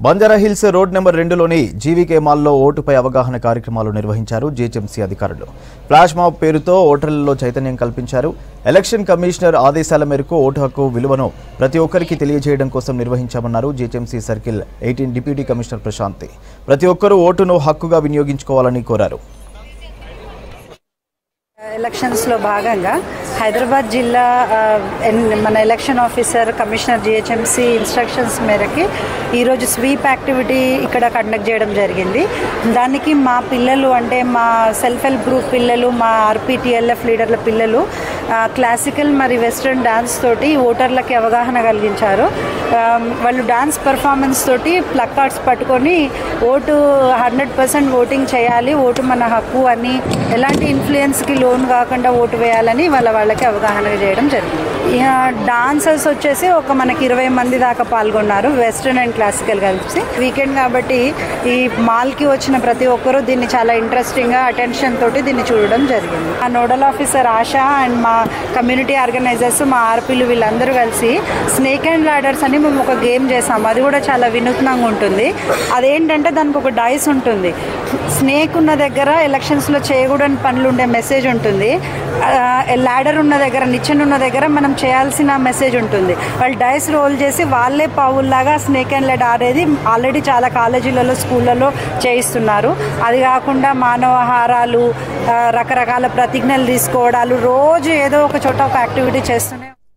Banjara Hills road number రెండులోని GVK మాల్లో ఓటుపై అవగాహన కార్యక్రమాలు నిర్వహించారు జీహెచ్ఎంసీ అధికారులు ఫ్లాష్ మాబ్ పేరుతో ఓటర్లలో చైతన్యం కల్పించారు ఎలక్షన్ కమిషనర్ ఆదేశాల మేరకు ఓటు హక్కు విలువను ప్రతి ఒక్కరికి తెలియజేయడం కోసం నిర్వహించామన్నారు GHMC circle eighteen deputy commissioner Prashanthi ప్రతి ఒక్కరూ ఓటును హక్కుగా వినియోగించుకోవాలని కోరారు ఎలక్షన్స్లో భాగంగా హైదరాబాద్ జిల్లా ఆ, ఎన్- మన election officer commissioner GHMC instructions మేరకి ఈరోజు స్వీప్ యాక్టివిటీ ఇక్కడ కండక్ట్ చేయడం జరిగింది దానికి మా పిల్లలు అంటే మా సెల్ఫ్ హెల్ప్ గ్రూప్ పిల్లలు మా ఆర్పీటీఎల్ఎఫ్ లీడర్ల పిల్లలు ఆ, క్లాసికల్ మరి వెస్ట్రన్ డాన్స్ తోటి ఓటర్లకి అవగాహన కలిగించారు ఆ, వాళ్ళు డాన్స్ పర్ఫార్మెన్స్ తోటి ప్లక్కార్డ్స్ పట్టుకొని ఓటు హండ్రెడ్ పర్సెంట్ ఓటింగ్ చేయాలి ఓటు మన హక్కు అని ఎలాంటి ఇన్ఫ్లుయెన్స్కి లోన్ కాకుండా ఓటు వేయాలని వాళ్ళ వాళ్ళకి అవగాహన చేయడం జరిగింది ఇక డాన్సర్స్ వచ్చేసి ఒక మనకి ఇరవై మంది దాకా పాల్గొన్నారు వెస్ట్రన్ అండ్ క్లాసికల్ కలిసి వీకెండ్ కాబట్టి ఈ మాల్కి వచ్చిన ప్రతి ఒక్కరూ దీన్ని చాలా ఇంట్రెస్టింగ్గా అటెన్షన్ తోటి దీన్ని చూడడం జరిగింది ఆ నోడల్ ఆఫీసర్ ఆశా అండ్ మా కమ్యూనిటీ ఆర్గనైజర్స్ మా ఆర్పీలు వీళ్ళందరూ కలిసి స్నేక్ అండ్ లాడర్స్ అని మేము ఒక గేమ్ చేసాము అది కూడా చాలా వినూత్నంగా ఉంటుంది అదేంటంటే దానికి ఒక డైస్ ఉంటుంది స్నేక్ ఉన్న దగ్గర ఎలక్షన్స్లో చేయకూడని పనులు ఉండే మెసేజ్ ఉంటుంది లాడర్ ఉన్న దగ్గర నిచ్చెన ఉన్న దగ్గర మనం చేయాల్సిన మెసేజ్ ఉంటుంది వాళ్ళు డైస్ రోల్ చేసి వాళ్ళే పావుల్లాగా స్నేక్ అండ్ లెడ్ ఆడేది ఆల్రెడీ చాలా కాలేజీలలో స్కూళ్ళలో చేయిస్తున్నారు అది కాకుండా మానవహారాలు ఆ, రకరకాల ప్రతిజ్ఞలు తీసుకోవడాలు రోజు ఏదో ఒక చోట ఒక యాక్టివిటీ చేస్తూనే